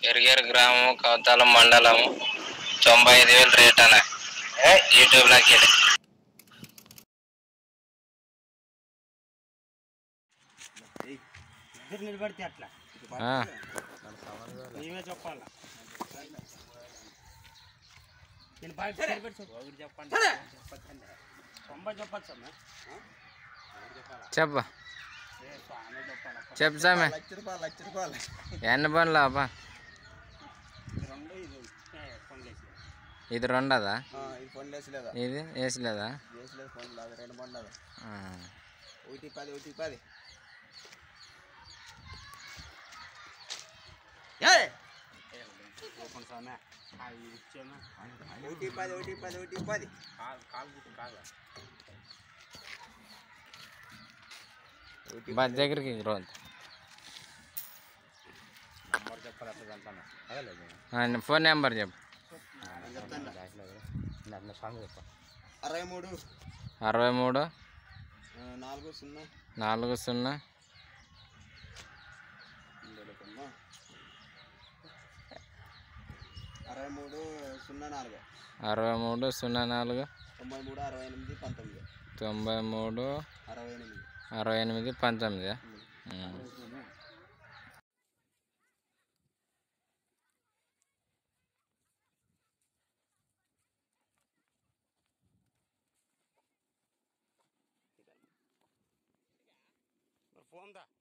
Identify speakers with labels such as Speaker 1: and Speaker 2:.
Speaker 1: ఎరిగేరు గ్రామం కవతాలం మండలము తొంభై ఐదు వేలు రేట్ అన్న యూట్యూబ్ లోకి వెళ్ళి
Speaker 2: ఇద్దరు నిలబడితే అట్లా
Speaker 1: ఆ,
Speaker 2: నీవే చెప్పాలా నేను బాగా నిలబడి చెప్పు ఒకటి చెప్పండి చెప్పండి తొంభై చెప్పచ్చు అమ్మా
Speaker 1: చెప్పు
Speaker 2: ఏ స్వామి చెప్పాలా
Speaker 1: చెప్పు సామె
Speaker 3: లక్ష రూపాయలు లక్ష రూపాయలు
Speaker 1: ఎన్ని పనులు అబ్బా
Speaker 2: ఇది రెండు ఇది ఏ, ఫోన్ చేసి
Speaker 1: ఇది రెండదా
Speaker 3: ఆ, ఇది ఫోన్ వేసలేదా
Speaker 1: ఇది వేసలేదా
Speaker 3: వేసలేదు ఫోన్ లేదు రెండు ఫోన్ లేదు
Speaker 1: ఆ,
Speaker 3: ఒకటి పది ఒకటి పది
Speaker 2: ఓపెన్ స్వామి అవి ఇచ్చామా
Speaker 3: ఒకటి పది ఒకటి పది ఒకటి పది
Speaker 2: కాలు కాలు గుర్తు కాదు
Speaker 3: ఒకటి
Speaker 1: బస్ దగ్గరికి రోజు
Speaker 2: నంబర్ చెప్పాలి అట్లా వెళ్తాను అదే లేదు
Speaker 1: ఆ, ఫోన్ నెంబర్ చెప్పు
Speaker 3: నేను చెప్తాను
Speaker 2: నన్ను సాంగ్ చెప్పా
Speaker 3: అరవై మూడు
Speaker 1: అరవై మూడు
Speaker 3: ఆ, నాలుగు సున్నా
Speaker 1: నాలుగు సున్నా
Speaker 3: ఇందులోకమ్మా. అరవై మూడు సున్నా నాలుగు
Speaker 1: అరవై మూడు సున్నా నాలుగు
Speaker 3: తొంభై మూడు అరవై ఎనిమిది పంతొమ్మిది
Speaker 1: తొంభై మూడు
Speaker 3: అరవై ఎనిమిది
Speaker 1: అరవై ఎనిమిది పంతొమ్మిది ఉమ్.
Speaker 2: ఫోన్ దా